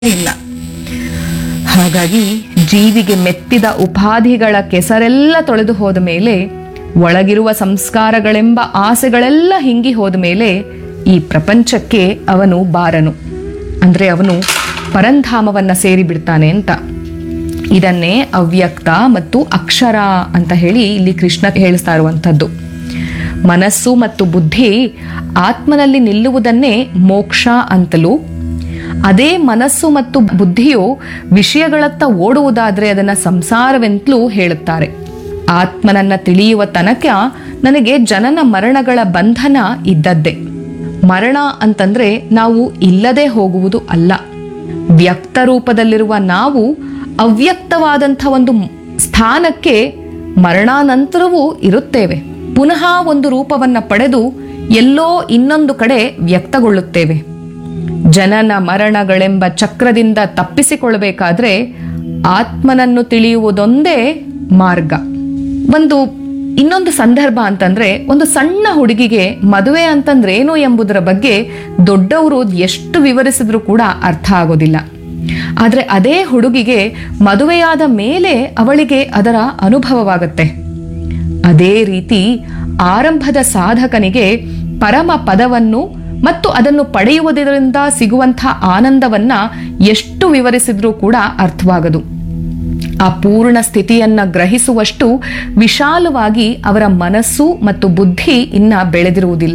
ಇಲ್ಲ ಹಾಗಾಗಿ ಜೀವಿಗೆ ಮೆತ್ತಿದ ಉಪಾಧಿಗಳ ಕೆಸರೆಲ್ಲ ತೊಳೆದು ಹೋದ ಮೇಲೆ ಒಳಗಿರುವ ಸಂಸ್ಕಾರಗಳೆಂಬ ಆಸೆಗಳೆಲ್ಲ ಹಿಂಗಿ ಹೋದ ಮೇಲೆ ಈ ಪ್ರಪಂಚಕ್ಕೆ ಅವನು ಬಾರನು ಅಂದ್ರೆ ಅವನು ಪರಂಧಾಮವನ್ನ ಸೇರಿ ಬಿಡ್ತಾನೆ ಅಂತ ಇದನ್ನೇ ಅವ್ಯಕ್ತ ಮತ್ತು ಅಕ್ಷರ ಅಂತ ಹೇಳಿ ಇಲ್ಲಿ ಕೃಷ್ಣ ಹೇಳಿಸ್ತಾ ಇರುವಂಥದ್ದು ಮನಸ್ಸು ಮತ್ತು ಬುದ್ಧಿ ಆತ್ಮನಲ್ಲಿ ನಿಲ್ಲುವುದನ್ನೇ ಮೋಕ್ಷ ಅಂತಲೂ ಅದೇ ಮನಸ್ಸು ಮತ್ತು ಬುದ್ಧಿಯು ವಿಷಯಗಳತ್ತ ಓಡುವುದಾದ್ರೆ ಅದನ್ನ ಸಂಸಾರವೆಂತಲೂ ಹೇಳುತ್ತಾರೆ ಆತ್ಮನನ್ನ ತಿಳಿಯುವ ತನಕ ನನಗೆ ಜನನ ಮರಣಗಳ ಬಂಧನ ಇದ್ದದ್ದೇ ಮರಣ ಅಂತಂದ್ರೆ ನಾವು ಇಲ್ಲದೆ ಹೋಗುವುದು ಅಲ್ಲ ವ್ಯಕ್ತ ರೂಪದಲ್ಲಿರುವ ನಾವು ಅವ್ಯಕ್ತವಾದಂಥ ಒಂದು ಸ್ಥಾನಕ್ಕೆ ಮರಣಾನಂತರವೂ ಇರುತ್ತೇವೆ ಪುನಃ ಒಂದು ರೂಪವನ್ನ ಪಡೆದು ಎಲ್ಲೋ ಇನ್ನೊಂದು ಕಡೆ ವ್ಯಕ್ತಗೊಳ್ಳುತ್ತೇವೆ ಜನನ ಮರಣಗಳೆಂಬ ಚಕ್ರದಿಂದ ತಪ್ಪಿಸಿಕೊಳ್ಳಬೇಕಾದ್ರೆ ಆತ್ಮನನ್ನು ತಿಳಿಯುವುದೊಂದೇ ಮಾರ್ಗ ಒಂದು ಇನ್ನೊಂದು ಸಂದರ್ಭ ಅಂತಂದ್ರೆ ಒಂದು ಸಣ್ಣ ಹುಡುಗಿಗೆ ಮದುವೆ ಅಂತಂದ್ರೆ ಏನು ಎಂಬುದರ ಬಗ್ಗೆ ದೊಡ್ಡವರು ಎಷ್ಟು ವಿವರಿಸಿದ್ರೂ ಕೂಡ ಅರ್ಥ ಆಗೋದಿಲ್ಲ ಆದ್ರೆ ಅದೇ ಹುಡುಗಿಗೆ ಮದುವೆಯಾದ ಮೇಲೆ ಅವಳಿಗೆ ಅದರ ಅನುಭವವಾಗುತ್ತೆ ಅದೇ ರೀತಿ ಆರಂಭದ ಸಾಧಕನಿಗೆ ಪರಮ ಪದವನ್ನು ಮತ್ತು ಅದನ್ನು ಪಡೆಯುವುದರಿಂದ ಸಿಗುವಂಥ ಆನಂದವನ್ನ ಎಷ್ಟು ವಿವರಿಸಿದ್ರೂ ಕೂಡ ಅರ್ಥವಾಗದು ಆ ಪೂರ್ಣ ಸ್ಥಿತಿಯನ್ನ ಗ್ರಹಿಸುವಷ್ಟು ವಿಶಾಲವಾಗಿ ಅವರ ಮನಸ್ಸು ಮತ್ತು ಬುದ್ಧಿ ಇನ್ನ ಬೆಳೆದಿರುವುದಿಲ್ಲ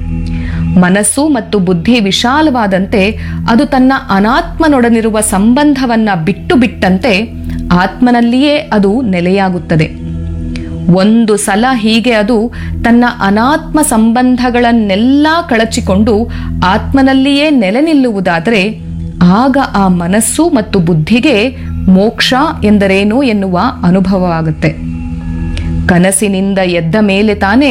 ಮನಸ್ಸು ಮತ್ತು ಬುದ್ಧಿ ವಿಶಾಲವಾದಂತೆ ಅದು ತನ್ನ ಅನಾತ್ಮನೊಡನಿರುವ ಸಂಬಂಧವನ್ನ ಬಿಟ್ಟು ಬಿಟ್ಟಂತೆ ಆತ್ಮನಲ್ಲಿಯೇ ಅದು ನೆಲೆಯಾಗುತ್ತದೆ ಒಂದು ಸಲ ಹೀಗೆ ಅದು ತನ್ನ ಅನಾತ್ಮ ಸಂಬಂಧಗಳನ್ನೆಲ್ಲ ಕಳಚಿಕೊಂಡು ಆತ್ಮನಲ್ಲಿಯೇ ನೆಲೆ ನಿಲ್ಲುವುದಾದರೆ ಆಗ ಆ ಮನಸ್ಸು ಮತ್ತು ಬುದ್ಧಿಗೆ ಮೋಕ್ಷ ಎಂದರೇನು ಎನ್ನುವ ಅನುಭವವಾಗುತ್ತೆ ಕನಸಿನಿಂದ ಎದ್ದ ಮೇಲೆ ತಾನೇ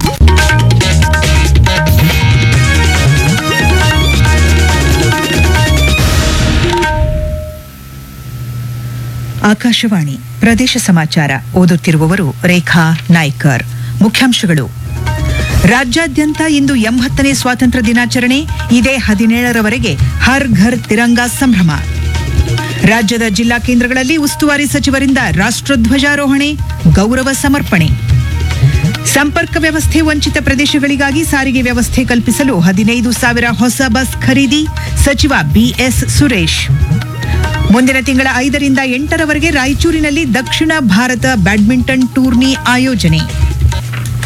ಆಕಾಶವಾಣಿ ಪ್ರದೇಶ ಸಮಾಚಾರ ಓದುತ್ತಿರುವವರು ರೇಖಾ ನಾಯ್ಕರ್ ಮುಖ್ಯಾಂಶಗಳು ರಾಜ್ಯಾದ್ಯಂತ ಇಂದು ಎಂಬತ್ತನೇ ಸ್ವಾತಂತ್ರ್ಯ ದಿನಾಚರಣೆ ಇದೇ ಹದಿನೇಳರವರೆಗೆ ಹರ್ ಘರ್ ತಿರಂಗಾ ಸಂಭ್ರಮ ರಾಜ್ಯದ ಜಿಲ್ಲಾ ಕೇಂದ್ರಗಳಲ್ಲಿ ಉಸ್ತುವಾರಿ ಸಚಿವರಿಂದ ರಾಷ್ಟ್ರಧ್ವಜಾರೋಹಣೆ ಗೌರವ ಸಮರ್ಪಣೆ ಸಂಪರ್ಕ ವ್ಯವಸ್ಥೆ ವಂಚಿತ ಪ್ರದೇಶಗಳಿಗಾಗಿ ಸಾರಿಗೆ ವ್ಯವಸ್ಥೆ ಕಲ್ಪಿಸಲು ಹದಿನೈದು ಸಾವಿರ ಹೊಸ ಬಸ್ ಖರೀದಿ ಸಚಿವ ಬಿಎಸ್ ಸುರೇಶ್ ಮುಂದಿನ ತಿಂಗಳ ಐದರಿಂದ ಎಂಟರವರೆಗೆ ರಾಯಚೂರಿನಲ್ಲಿ ದಕ್ಷಿಣ ಭಾರತ ಬ್ಯಾಡ್ಮಿಂಟನ್ ಟೂರ್ನಿ ಆಯೋಜನೆ